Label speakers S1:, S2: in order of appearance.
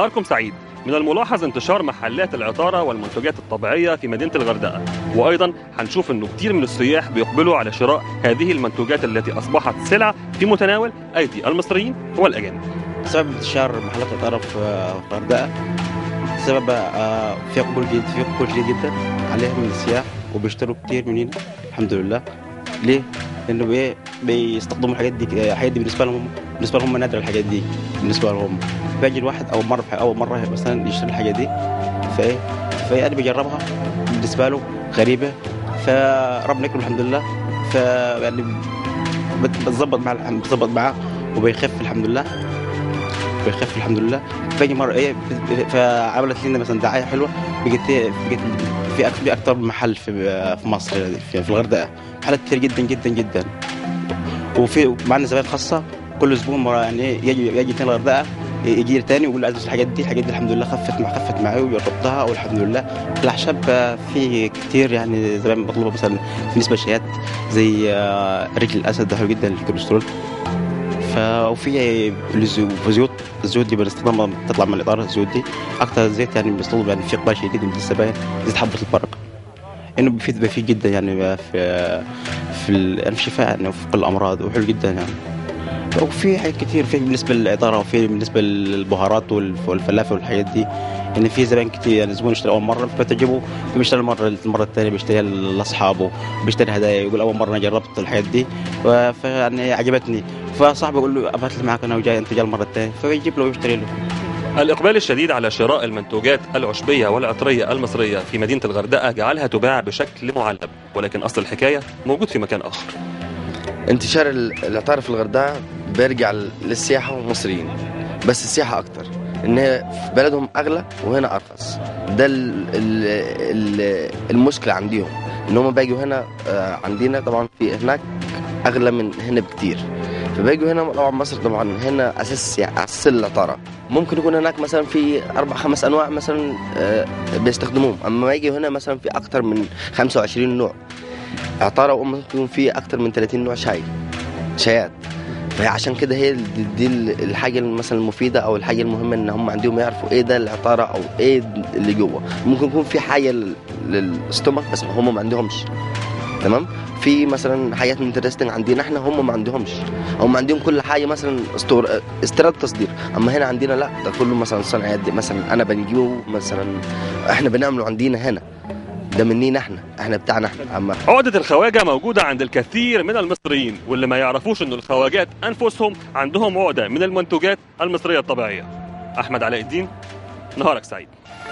S1: نهاركم سعيد من الملاحظ انتشار محلات العطارة والمنتجات الطبيعية في مدينة الغردقة وأيضا هنشوف أنه كتير من السياح بيقبلوا على شراء هذه المنتجات التي أصبحت سلعة في متناول أيدي المصريين والأجانب
S2: سبب انتشار محلات العطارة في الغردقة سبب آه، في قبول جديد في قبول شديد جدا عليها من السياح وبيشتروا كتير مننا الحمد لله ليه؟ لانه بي بيستخدموا الحاجات دي الحاجات دي بالنسبه لهم بالنسبه لهم نادره الحاجات دي بالنسبه لهم باجي الواحد اول مره اول مره مثلا يشتري الحاجه دي فايه فيعني بيجربها بالنسبه له غريبه فربنا يكرم الحمد لله ف يعني بتظبط مع بتظبط معاه وبيخف الحمد لله بيخف الحمد لله فاجي مره ايه فعملت لنا مثلا دعايه حلوه بقت بقت في في اكثر من محل في في مصر في, في الغردقه محلات كثير جدا جدا جدا وفي معنا زبائن خاصه كل اسبوع مره يعني يجي يجي تاني الغردقه يجي تاني ويقول لي عايز الحاجات دي الحاجات دي الحمد لله خفت مع خفت معايا وجربتها والحمد لله الاعشاب في كتير يعني زبائن مطلوبه مثلا بالنسبه للشيات زي رجل الاسد ده حلو جدا للكوليسترول ف وفي زيوت الزيوت دي باستخدامها بتطلع من الاطار الزيوت دي اكثر زيت يعني بيستخدم يعني في اقبال شديد من الزباين زيت حبه البركه انه بيفيد بيفيد جدا يعني في في يعني في شفاء يعني في كل الامراض وحلو جدا يعني وفي حاجات كتير في بالنسبه للعطاره وفي بالنسبه للبهارات والفلافل والحاجات دي يعني في زبائن كتير يعني زبون يشتري اول مره فتجيبه بيشتري المره المره الثانيه بيشتريها لاصحابه بيشتري هدايا يقول اول مره انا جربت الحاجات دي فيعني عجبتني فصاحبي يقول له ابعت لي معك انا وجاي انت جاي المره الثانيه فيجيب له ويشتري له
S1: الإقبال الشديد على شراء المنتوجات العشبية والعطرية المصرية في مدينة الغردقة جعلها تباع بشكل معلب ولكن أصل الحكاية موجود في مكان آخر
S3: انتشار العطارة في الغردقة بيرجع للسياحة والمصريين بس السياحة أكتر إن هي في بلدهم أغلى وهنا أرخص ده ال ال المشكلة عندهم إن هم بيجوا هنا عندنا طبعا في هناك أغلى من هنا بكتير فبيجوا هنا طبعا مصر طبعا هنا اساس يعني اساس العطاره ممكن يكون هناك مثلا في اربع خمس انواع مثلا بيستخدموهم اما ما يجي هنا مثلا في اكثر من 25 نوع عطاره وممكن يكون في اكثر من 30 نوع شاي شايات فهي عشان كده هي دي الحاجه مثلا المفيده او الحاجه المهمه ان هم عندهم يعرفوا ايه ده العطاره او ايه اللي جوه ممكن يكون في حاجه للاستومك بس هم ما عندهمش تمام في مثلا حاجات انترستنج عندنا احنا هم ما عندهمش هم عندهم كل حاجه مثلا استور... استيراد تصدير اما هنا عندنا لا ده كله مثلا صنع يد مثلا انا بنجيبه مثلا احنا بنعمله عندنا هنا ده منينا احنا احنا بتاعنا احنا اما
S1: عقدة الخواجة موجودة عند الكثير من المصريين واللي ما يعرفوش ان الخواجات انفسهم عندهم عقدة من المنتجات المصرية الطبيعية احمد علاء الدين نهارك سعيد